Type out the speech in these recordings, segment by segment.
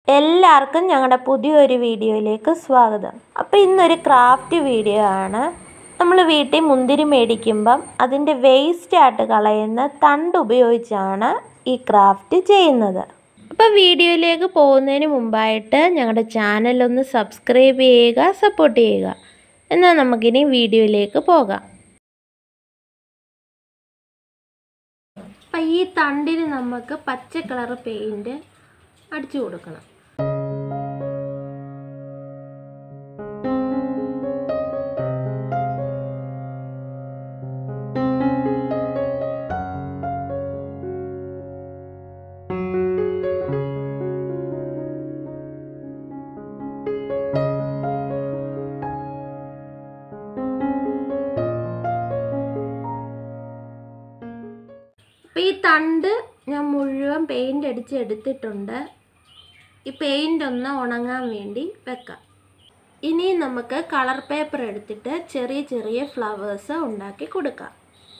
എല്ലാവർക്കും ഞങ്ങളുടെ പുതിയൊരു വീഡിയോയിലേക്ക് സ്വാഗതം അപ്പോൾ ഇന്നൊരു ക്രാഫ്റ്റ് വീഡിയോ ആണ് നമ്മൾ വീട്ടിൽ മുന്തിരി മേടിക്കുമ്പം അതിൻ്റെ വേസ്റ്റായിട്ട് കളയുന്ന തണ്ട് ഉപയോഗിച്ചാണ് ഈ ക്രാഫ്റ്റ് ചെയ്യുന്നത് അപ്പോൾ വീഡിയോയിലേക്ക് പോകുന്നതിന് മുമ്പായിട്ട് ഞങ്ങളുടെ ചാനലൊന്ന് സബ്സ്ക്രൈബ് ചെയ്യുക സപ്പോർട്ട് ചെയ്യുക എന്നാൽ നമുക്കിനി വീഡിയോയിലേക്ക് പോകാം അപ്പം ഈ തണ്ടിന് നമുക്ക് പച്ച കളർ പെയിൻറ്റ് അടിച്ചു കൊടുക്കണം അപ്പോൾ ഈ തണ്ട് ഞാൻ മുഴുവൻ പെയിൻ്റ് അടിച്ച് എടുത്തിട്ടുണ്ട് ഈ പെയിൻ്റ് ഒന്ന് ഉണങ്ങാൻ വേണ്ടി വെക്കാം ഇനി നമുക്ക് കളർ പേപ്പർ എടുത്തിട്ട് ചെറിയ ചെറിയ ഫ്ലവേഴ്സ് ഉണ്ടാക്കി കൊടുക്കാം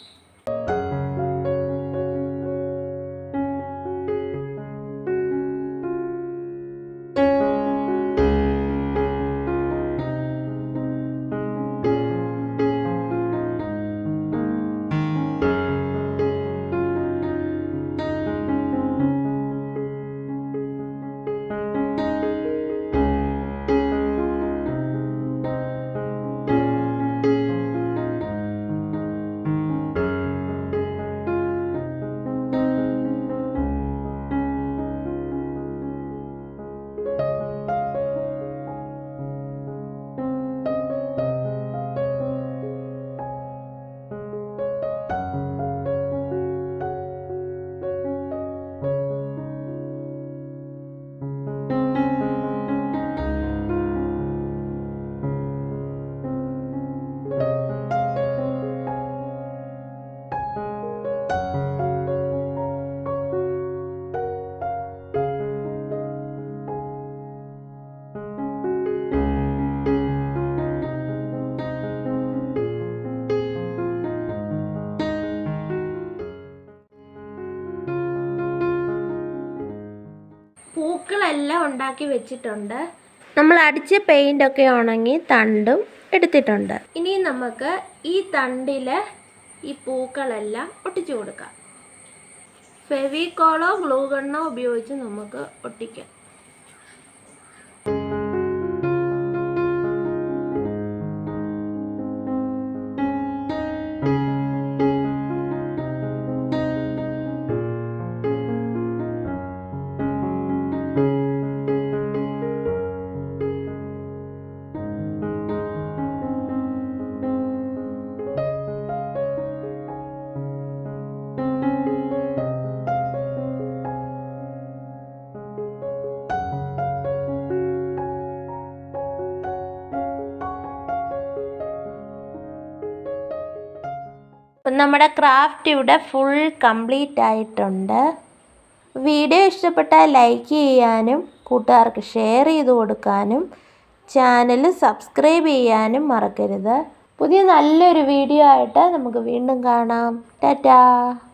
പൂക്കളെല്ലാം ഉണ്ടാക്കി വെച്ചിട്ടുണ്ട് നമ്മൾ അടിച്ച പെയിൻ്റൊക്കെ ഉണങ്ങി തണ്ടും എടുത്തിട്ടുണ്ട് ഇനി നമുക്ക് ഈ തണ്ടിൽ ഈ പൂക്കളെല്ലാം ഒട്ടിച്ചു കൊടുക്കാം ഫെവിക്കോളോ ഗ്ലൂ ഗണ്ണോ ഉപയോഗിച്ച് നമുക്ക് ഒട്ടിക്കാം അപ്പം നമ്മുടെ ക്രാഫ്റ്റ് ഇവിടെ ഫുൾ കംപ്ലീറ്റ് ആയിട്ടുണ്ട് വീഡിയോ ഇഷ്ടപ്പെട്ടാൽ ലൈക്ക് ചെയ്യാനും കൂട്ടുകാർക്ക് ഷെയർ ചെയ്ത് കൊടുക്കാനും ചാനൽ സബ്സ്ക്രൈബ് ചെയ്യാനും മറക്കരുത് പുതിയ നല്ലൊരു വീഡിയോ ആയിട്ട് നമുക്ക് വീണ്ടും കാണാം ടാറ്റാ